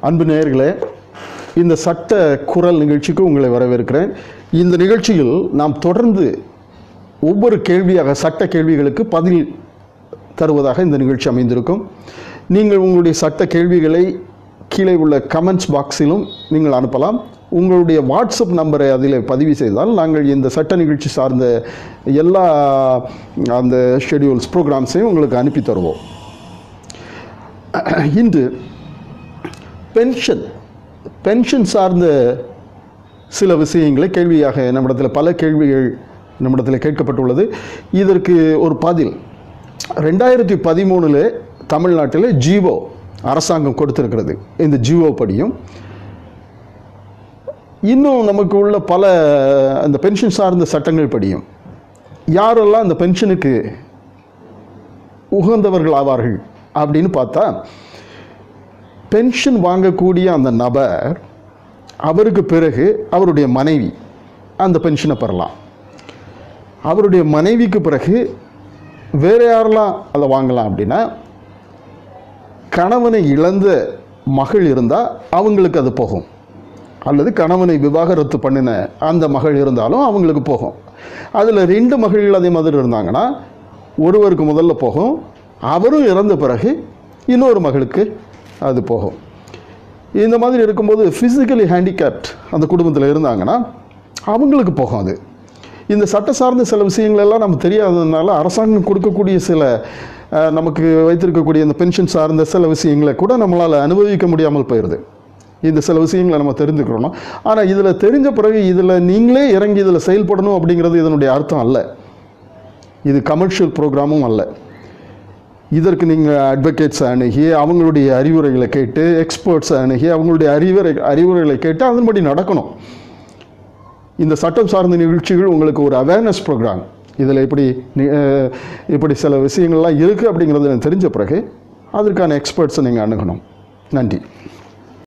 அன்பு நேயர்களே இந்த சட்ட குரல் நிகழ்ச்சிக்கு உங்களை வரவேற்கிறேன் இந்த நிகழ்ச்சியில் நாம் தொடர்ந்து ஒவ்வொரு கேள்வியாக சட்ட கேள்விகளுக்கு பதில் தருவதாக இந்த நிகழ்ச்சி அமைந்திருக்கும் நீங்கள் உங்களுடைய சட்ட கேள்விகளை கீழே உள்ள கமெண்ட்ஸ் பாக்ஸிலும் நீங்கள் அனுப்பலாம் உங்களுடைய வாட்ஸ்அப் நம்பரை அதில் பதிவு செய்தால் நாங்கள் இந்த சட்ட நிகழ்ச்சி சார்ந்த எல்லா அந்த ஷெடியூல்ஸ் ப்ரோக்ராம்ஸையும் உங்களுக்கு அனுப்பி தருவோம் இன்று பென்ஷன் பென்ஷன் சார்ந்த சில விஷயங்களை கேள்வியாக நம்மிடத்தில் பல கேள்விகள் நம்மிடத்தில் கேட்கப்பட்டுள்ளது இதற்கு ஒரு பதில் ரெண்டாயிரத்தி பதிமூணில் தமிழ்நாட்டில் ஜீவோ அரசாங்கம் கொடுத்திருக்கிறது இந்த ஜீவோ படியும் இன்னும் நமக்கு உள்ள பல அந்த பென்ஷன் சார்ந்த சட்டங்கள் படியும் யாரெல்லாம் அந்த பென்ஷனுக்கு உகந்தவர்கள் ஆவார்கள் அப்படின்னு பார்த்தா பென்ஷன் வாங்கக்கூடிய அந்த நபர் அவருக்கு பிறகு அவருடைய மனைவி அந்த பென்ஷனை பெறலாம் அவருடைய மனைவிக்கு பிறகு வேறு யாரெல்லாம் அதை வாங்கலாம் அப்படின்னா கணவனை இழந்த மகள் இருந்தால் அவங்களுக்கு அது போகும் அல்லது கணவனை விவாகரத்து பண்ணின அந்த மகள் இருந்தாலும் அவங்களுக்கு போகும் அதில் ரெண்டு மகள் அதே மாதிரி இருந்தாங்கன்னா ஒருவருக்கு முதல்ல போகும் அவரும் இறந்த பிறகு இன்னொரு மகளுக்கு அது போகும் இந்த மாதிரி இருக்கும்போது ஃபிசிக்கலி ஹேண்டிகேப்ட் அந்த குடும்பத்தில் இருந்தாங்கன்னா அவங்களுக்கு போகும் அது இந்த சட்ட சார்ந்த சில விஷயங்கள் எல்லாம் நமக்கு தெரியாததுனால அரசாங்கம் கொடுக்கக்கூடிய சில அஹ், நமக்கு வைத்திருக்கக்கூடிய இந்த பென்ஷன் சார்ந்த சில விஷயங்களை கூட நம்மளால் அனுபவிக்க முடியாமல் போயிடுது இந்த சில விஷயங்களை நம்ம தெரிஞ்சுக்கிறோம் ஆனால் இதில் தெரிஞ்ச பிறகு இதில் நீங்களே இறங்கி இதில் செயல்படணும் அப்படிங்கிறது இதனுடைய அர்த்தம் அல்ல இது கமர்ஷியல் ப்ரோக்ராமும் அல்ல இதற்கு நீங்கள் அட்வொகேட்ஸ் அணுகி அவங்களுடைய அறிவுரைகளை கேட்டு எக்ஸ்பர்ட்ஸ் அணுகி அவங்களுடைய அறிவுரை அறிவுரைகளை கேட்டு அதன்படி நடக்கணும் இந்த சட்டம் சார்ந்த நிகழ்ச்சிகள் உங்களுக்கு ஒரு அவேர்னஸ் ப்ரோக்ராம் இதில் இப்படி நி- அஹ், இப்படி சில விஷயங்கள்லாம் இருக்குது அப்படிங்கிறது எனக்கு தெரிஞ்ச பிறகு அதற்கான எக்ஸ்பர்ட்ஸை நீங்கள் அணுகணும் நன்றி